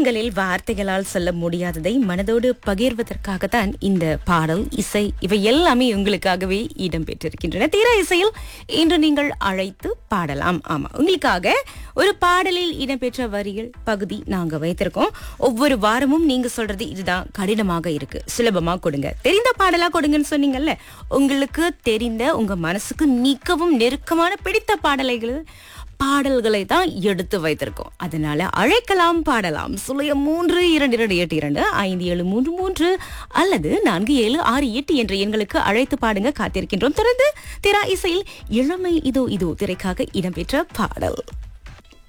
நேரங்களில் வார்த்தைகளால் சொல்ல முடியாததை மனதோடு பகிர்வதற்காகத்தான் இந்த பாடல் இசை இவை எல்லாமே உங்களுக்காகவே இடம்பெற்றிருக்கின்றன தீர இசையில் இன்று நீங்கள் அழைத்து பாடலாம் ஆமா உங்களுக்காக ஒரு பாடலில் இடம்பெற்ற வரிகள் பகுதி நாங்க வைத்திருக்கோம் ஒவ்வொரு வாரமும் நீங்க சொல்றது இதுதான் கடினமாக இருக்கு சுலபமா கொடுங்க தெரிந்த பாடலா கொடுங்கன்னு சொன்னீங்கல்ல உங்களுக்கு தெரிந்த உங்க மனசுக்கு மிகவும் நெருக்கமான பிடித்த பாடலைகள் பாடல்களை தான் எடுத்து வைத்திருக்கோம் அதனால அழைக்கலாம் பாடலாம் சுழியம் மூன்று இரண்டு இரண்டு எட்டு இரண்டு ஐந்து ஏழு மூன்று மூன்று அல்லது நான்கு ஏழு ஆறு எட்டு என்ற எண்களுக்கு அழைத்து பாடுங்க காத்திருக்கின்றோம் தொடர்ந்து திரா இசையில் இளமை இதோ இதோ திரைக்காக இடம்பெற்ற பாடல்